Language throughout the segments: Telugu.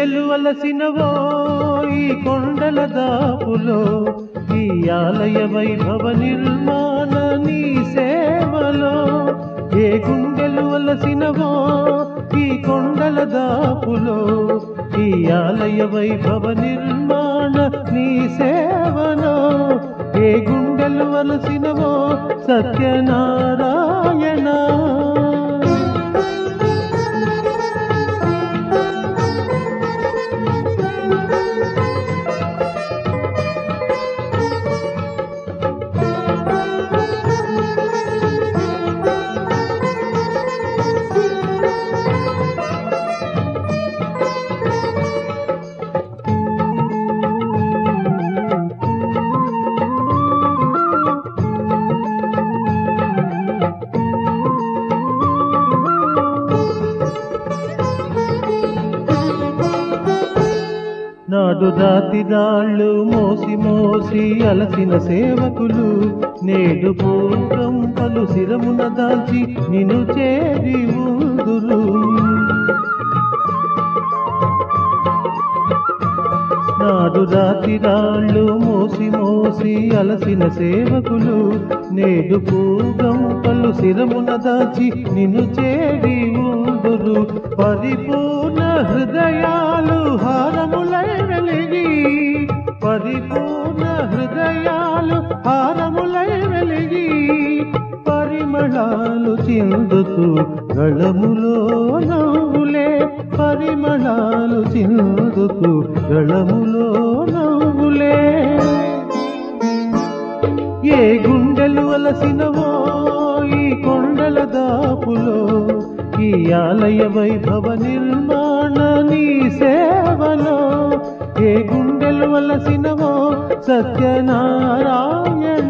గుండెలు వలసినవో ఈ కొండల దాపులో ఈ ఆలయ వైభవ నిర్మాణ నీ సేవలో ఏ గుండెలు వలసినవో ఈ కొండల దాపులో ఈ ఆలయ వైభవ నిర్మాణ నీ సేవలో ఏ గుండెలు వలసినవో సత్యనారాయణ నాడు రాతి రాళ్ళు మోసి మోసి అలసిన సేవకులు నేడు పూర్వం పలు శిరమున దాల్చి నిన్ను చేరి ఉందురు నాడు రాతి రాళ్ళు మోసి మోసి అలసిన సేవకులు నేడు పూర్వం పలు శిరమున దాచి నిన్ను చేరి ఉందురు పరిపూర్ణ హృదయాలు హారములై వెలిగి పరిపూర్ణ హృదయాలు హారములై వెలిగి పరిమళాలు చిందుతూ గళములో నవ్వులే పరిమళాలు చిందుతూ గళములో నవ్వులే ఏ గుండెలు అలసినవో ఈ కొండల దాపులో ఈ ఆలయ వైభవ నిర్మాణ నీ సేవలో ఏ గుండెలు అలసినవో సత్యనారాయణ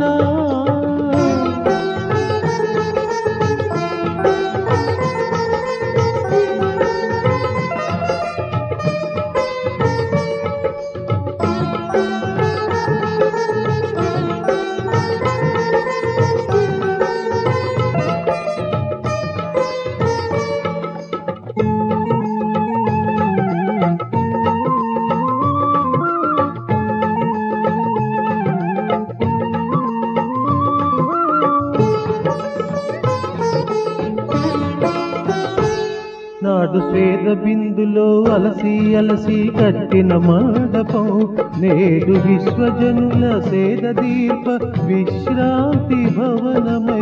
నాడు స్వేద బిందులో అలసి అలసి కట్టిన మండపం నేడు విశ్వజనుల సేద దీప విశ్రాంతి భవనమై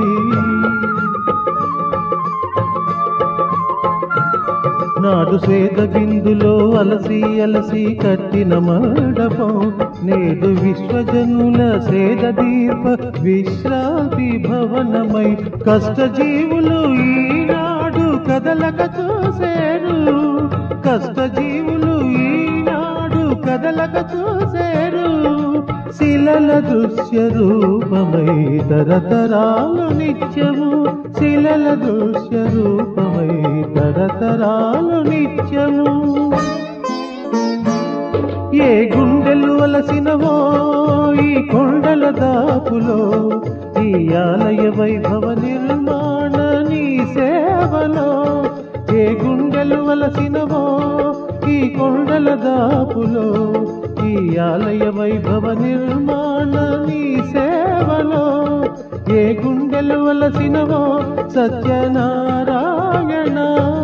నాడు స్వేద బిందులో అలసి అలసి కట్టిన మండపం నేడు విశ్వజనుల సేద దీప విశ్రాంతి భవనమై కష్టజీవులు ఈనాడు కదలక చూసేరు కష్టజీవులు ఈనాడు కదలక చూసేరు శిలల దృశ్య రూపమై తరతరాలు నిత్యము శిలల దృశ్య రూపమై తరతరాలు నిత్యము ఏ గుండెలు అలసినవో ఈ కొండల దాపులో ఈ ఆలయ వైభవ నిర్మాణ నీ సేవలో ఏ గుండెలు అలసినవో ఈ కొండల దాపులో ఈ ఆలయ వైభవ నిర్మాణ నీ సేవలో ఏ గుండెలు అలసినవో సత్యనారాయణ